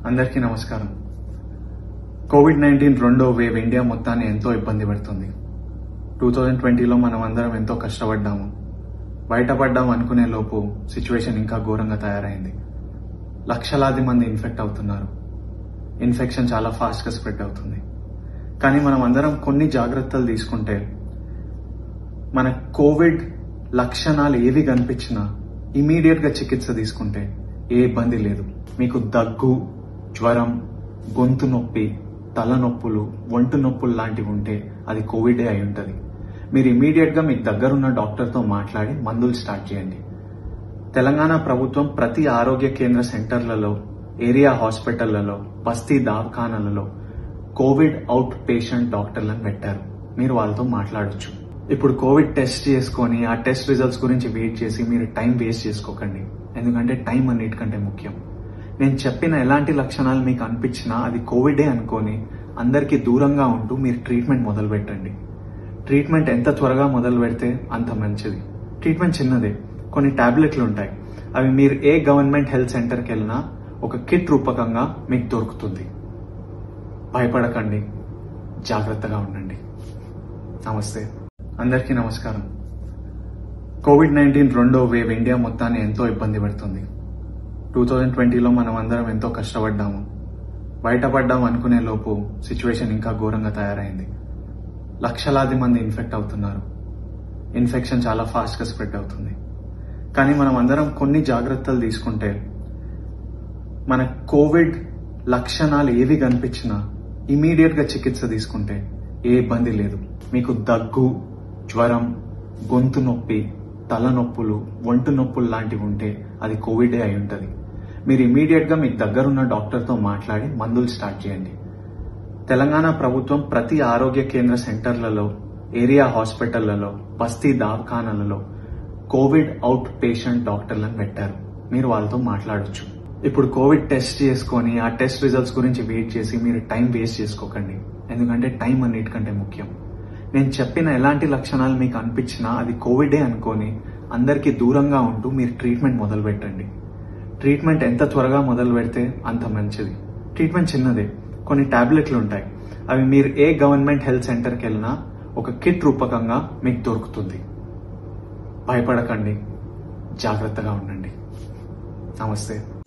అందరికీ నమస్కారం COVID nineteen రెండో వేవ్ ఇండియా మొత్తాన్ని ఎంతో ఇబ్బంది పెడుతుంది టూ థౌజండ్ ట్వంటీలో మనం అందరం ఎంతో కష్టపడ్డాము బయటపడ్డాం అనుకునే లోపు సిచ్యువేషన్ ఇంకా ఘోరంగా తయారైంది లక్షలాది మంది ఇన్ఫెక్ట్ అవుతున్నారు ఇన్ఫెక్షన్ చాలా ఫాస్ట్గా స్ప్రెడ్ అవుతుంది కానీ మనం అందరం కొన్ని జాగ్రత్తలు తీసుకుంటే మన కోవిడ్ లక్షణాలు ఏవి కనిపించినా ఇమీడియట్ గా చికిత్స తీసుకుంటే ఏ ఇబ్బంది లేదు మీకు దగ్గు జ్వరం గొంతు నొప్పి తలనొప్పులు ఒంటు నొప్పులు లాంటివి ఉంటే అది కోవిడే అయి ఉంటుంది మీరు ఇమీడియట్ గా మీకు దగ్గరున్న డాక్టర్తో మాట్లాడి మందులు స్టార్ట్ చేయండి తెలంగాణ ప్రభుత్వం ప్రతి ఆరోగ్య కేంద్ర సెంటర్లలో ఏరియా హాస్పిటళ్లలో బస్తీ దవాఖానాలలో కోవిడ్ అవుట్ పేషెంట్ డాక్టర్లను పెట్టారు మీరు వాళ్ళతో మాట్లాడొచ్చు ఇప్పుడు కోవిడ్ టెస్ట్ చేసుకొని ఆ టెస్ట్ రిజల్ట్స్ గురించి వెయిట్ చేసి మీరు టైం వేస్ట్ చేసుకోకండి ఎందుకంటే టైం అన్నిటికంటే ముఖ్యం నేను చెప్పిన ఎలాంటి లక్షణాలు మీకు అనిపించినా అది కోవిడే అనుకొని అందరికీ దూరంగా ఉంటూ మీరు ట్రీట్మెంట్ మొదలు పెట్టండి ట్రీట్మెంట్ ఎంత త్వరగా మొదలు పెడితే అంత మంచిది ట్రీట్మెంట్ చిన్నదే కొన్ని టాబ్లెట్లు ఉంటాయి అవి మీరు ఏ గవర్నమెంట్ హెల్త్ సెంటర్కి వెళ్ళినా ఒక కిట్ రూపకంగా మీకు దొరుకుతుంది భయపడకండి జాగ్రత్తగా ఉండండి నమస్తే అందరికీ నమస్కారం కోవిడ్ నైన్టీన్ రెండో వేవ్ ఇండియా మొత్తాన్ని ఎంతో ఇబ్బంది పెడుతుంది టూ థౌజండ్ ట్వంటీలో మనం అందరం ఎంతో కష్టపడ్డాము బయటపడ్డాం అనుకునే లోపు సిచ్యువేషన్ ఇంకా ఘోరంగా తయారైంది లక్షలాది మంది ఇన్ఫెక్ట్ అవుతున్నారు ఇన్ఫెక్షన్ చాలా ఫాస్ట్గా స్ప్రెడ్ అవుతుంది కానీ మనం అందరం కొన్ని జాగ్రత్తలు తీసుకుంటే మన కోవిడ్ లక్షణాలు ఏవి కనిపించినా ఇమీడియట్ గా చికిత్స తీసుకుంటే ఏ ఇబ్బంది లేదు మీకు దగ్గు జ్వరం గొంతు నొప్పి తలనొప్పులు ఒంటు నొప్పులు లాంటివి ఉంటే అది కోవిడే అయి ఉంటుంది మీరు ఇమీడియట్ గా మీకు దగ్గరున్న డాక్టర్తో మాట్లాడి మందులు స్టార్ట్ చేయండి తెలంగాణ ప్రభుత్వం ప్రతి ఆరోగ్య కేంద్ర సెంటర్లలో ఏరియా హాస్పిటళ్లలో బస్తీ దవాఖానాలలో కోవిడ్ అవుట్ పేషెంట్ డాక్టర్లను పెట్టారు మీరు వాళ్ళతో మాట్లాడొచ్చు ఇప్పుడు కోవిడ్ టెస్ట్ చేసుకొని ఆ టెస్ట్ రిజల్ట్స్ గురించి వెయిట్ చేసి మీరు టైం వేస్ట్ చేసుకోకండి ఎందుకంటే టైం అన్నిటికంటే ముఖ్యం నేను చెప్పిన ఎలాంటి లక్షణాలు మీకు అనిపించినా అది కోవిడే అనుకొని అందరికీ దూరంగా ఉంటూ మీరు ట్రీట్మెంట్ మొదలు పెట్టండి ట్రీట్మెంట్ ఎంత త్వరగా మొదలు పెడితే అంత మంచిది ట్రీట్మెంట్ చిన్నదే కొన్ని టాబ్లెట్లు ఉంటాయి అవి మీరు ఏ గవర్నమెంట్ హెల్త్ సెంటర్కి వెళ్ళినా ఒక కిట్ రూపకంగా మీకు దొరుకుతుంది భయపడకండి జాగ్రత్తగా ఉండండి నమస్తే